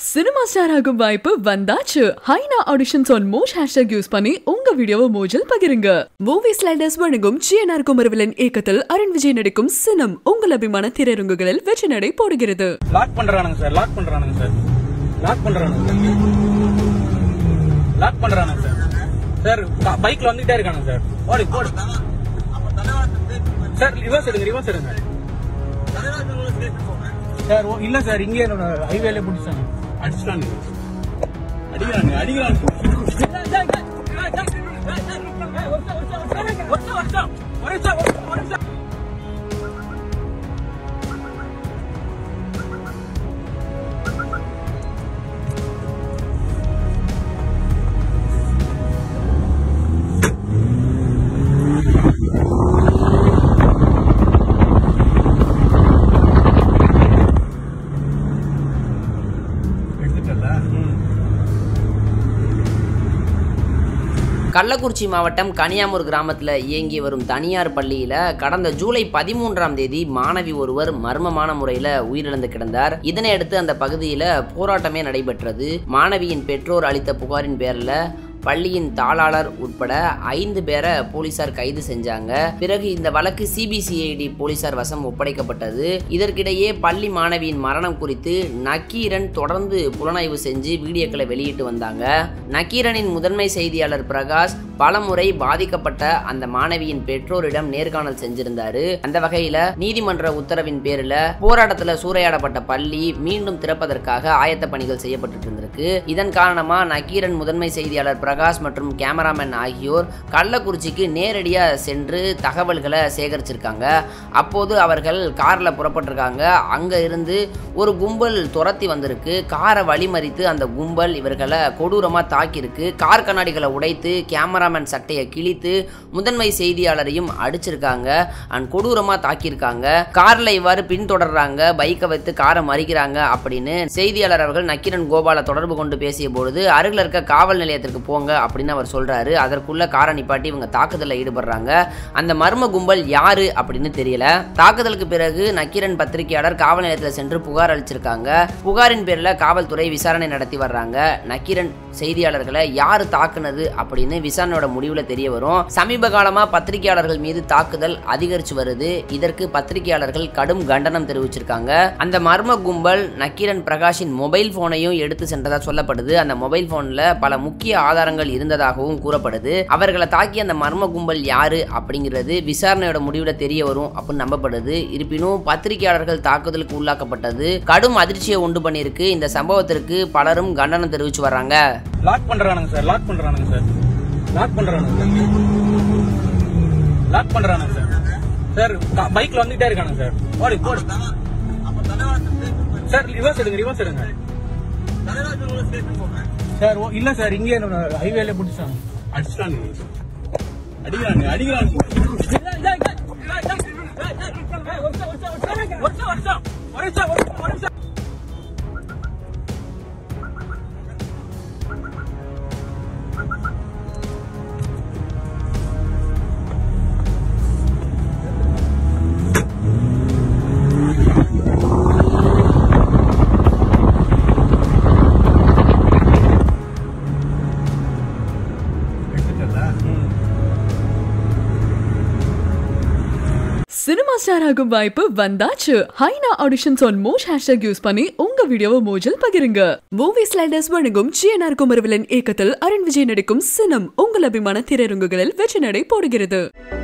cinema star ஆகும் வாய்ப்பு வந்தாச்சு ஹைனா ஆடிஷன்ஸ் ஆன் மோஷ் ஹேஷ்டாக் யூஸ் பண்ணி உங்க வீடியோவை மோஜில் பகிருங்க மூவி ஸ்லைடர்ஸ் வழங்கும் ஜிஎன்ஆர் குமரவிலன் இயக்கத்தில் அருண் விஜய் நடிக்கும் சினம் உங்கள் அபிமான திரையரங்குகளில் வெற்றி நடை போடுகிறது லாக் பண்றானுங்க சார் லாக் பண்றானுங்க சார் லாக் பண்றானுங்க சார் லாக் பண்றானுங்க சார் சார் ப- பைக்ல வந்துட்டே இருக்கானுங்க சார் ஓடி போடு சார் ரிவர்ஸ் எடுங்க ரிவர்ஸ் எடுங்க சார் ஓ- இல்ல சார் இங்கே ஹைவேல பிடிச்சாங்க அடிச்சிட்டானுங்க அடிக்கிறானுங்க அடிக்கிறானுங்க எடுத்துட்டல கள்ளக்குறிச்சி மாவட்டம் கனியாமூர் கிராமத்தில் இயங்கி வரும் தனியார் பள்ளியில் கடந்த ஜூலை பதிமூன்றாம் தேதி மாணவி ஒருவர் மர்மமான முறையில் உயிரிழந்து கிடந்தார் இதனையடுத்து அந்த பகுதியில் போராட்டமே நடைபெற்றது மாணவியின் பெற்றோர் அளித்த புகாரின் பேரில் பள்ளியின் தாளாளர் உட்பட ஐந்து பேரை போலீசார் கைது செஞ்சாங்க பிறகு இந்த வழக்கு சிபிசிஐடி போலீசார் வசம் ஒப்படைக்கப்பட்டது இதற்கிடையே பள்ளி மாணவியின் மரணம் குறித்து நக்கீரன் தொடர்ந்து புலனாய்வு செஞ்சு வீடியோக்களை வெளியிட்டு வந்தாங்க நக்கீரனின் முதன்மை செய்தியாளர் பிரகாஷ் பலமுறை பாதிக்கப்பட்ட அந்த மாணவியின் பெற்றோரிடம் நேர்காணல் செஞ்சிருந்தாரு அந்த வகையில நீதிமன்ற உத்தரவின் பேரில் போராட்டத்துல சூறையாடப்பட்ட பள்ளி மீண்டும் திறப்பதற்காக ஆயத்த பணிகள் செய்யப்பட்டு இருந்திருக்கு இதன் காரணமா நக்கீரன் முதன்மை செய்தியாளர் பிரகாஷ் மற்றும் கேமராமேன் ஆகியோர் கள்ளக்குறிச்சிக்கு நேரடியா சென்று தகவல்களை சேகரிச்சிருக்காங்க அப்போது அவர்கள் கார்ல புறப்பட்டிருக்காங்க அங்க இருந்து ஒரு கும்பல் துரத்தி வந்திருக்கு காரை வழிமறித்து அந்த கும்பல் இவர்களை கொடூரமா தாக்கியிருக்கு கார் கண்ணாடிகளை உடைத்து கேமராமேன் சட்டையை கிழித்து முதன்மை செய்தியாளரையும் அடிச்சிருக்காங்க அண்ட் கொடூரமா தாக்கியிருக்காங்க கார்ல இவ்வாறு பின்தொடர்றாங்க பைக்கை வைத்து காரை மறிக்கிறாங்க அப்படின்னு செய்தியாளர் அவர்கள் நக்கீரன் கோபாலை தொடர்பு கொண்டு பேசிய பொழுது அருகில் இருக்க காவல் நிலையத்திற்கு போங்க அப்படின்னு அவர் சொல்றாரு அதற்குள்ள காரை நிப்பாட்டி இவங்க தாக்குதலில் ஈடுபடுறாங்க அந்த மர்ம கும்பல் யாரு அப்படின்னு தெரியல தாக்குதலுக்கு பிறகு நக்கீரன் பத்திரிகையாளர் காவல் நிலையத்தில் சென்று புகார் அளிச்சிருக்காங்க புகாரின் பேர்ல காவல்துறை விசாரணை நடத்தி வர்றாங்க நக்கீரன் செய்தியாளர்களை யாரு தாக்குனது அப்படின்னு விசாரணையோட முடிவுல தெரிய வரும் சமீப காலமா பத்திரிகையாளர்கள் மீது தாக்குதல் அதிகரிச்சு வருது இதற்கு பத்திரிகையாளர்கள் கடும் கண்டனம் தெரிவிச்சிருக்காங்க அந்த மர்ம கும்பல் நக்கீரன் பிரகாஷின் மொபைல் போனையும் எடுத்து சென்றதா சொல்லப்படுது அந்த மொபைல் போன்ல பல முக்கிய ஆதாரங்கள் இருந்ததாகவும் கூறப்படுது அவர்களை தாக்கிய அந்த மர்ம கும்பல் யாரு அப்படிங்கிறது விசாரணையோட முடிவுல தெரிய வரும் அப்படின்னு நம்பப்படுது இருப்பினும் பத்திரிகையாளர்கள் தாக்குதலுக்கு உள்ளாக்கப்பட்டது கடும் அதிர்ச்சியை உண்டு பண்ணியிருக்கு இந்த சம்பவத்திற்கு பலரும் கண்டனம் தெரிவிச்சு வர்றாங்க லாக் பண்றானுங்க சார் லாக் பண்றானுங்க சார் லாக் பண்றானுங்க சார் லாக் பண்றானுங்க சார் சார் க- பைக்ல வந்துட்டே இருக்கானுங்க சார் ஓடி போடு சார் ரிவர்ஸ் எடுங்க ரிவர்ஸ் எடுங்க சார் ஓ- இல்ல சார் இங்கே ஹைவேல பிடிச்சாங்க அடிச்சிட்டானுங்க அடிக்கிறானுங்க அடிக்கிறானுங்க சினிமா ஸ்டார் ஆகும் வாய்ப்பு வந்தாச்சு ஹைனா ஆடிஷன்ஸ் ஆன் மோஷ் ஹேஷ்டாக் யூஸ் பண்ணி உங்க வீடியோவை மோஜில் பகிருங்க மூவி ஸ்லைடர்ஸ் வழங்கும் ஜிஎன்ஆர் குமரவிலன் இயக்கத்தில் அருண் விஜய் நடிக்கும் சினம் உங்கள் அபிமான திரையரங்குகளில் வெற்றி நடை போடுகிறது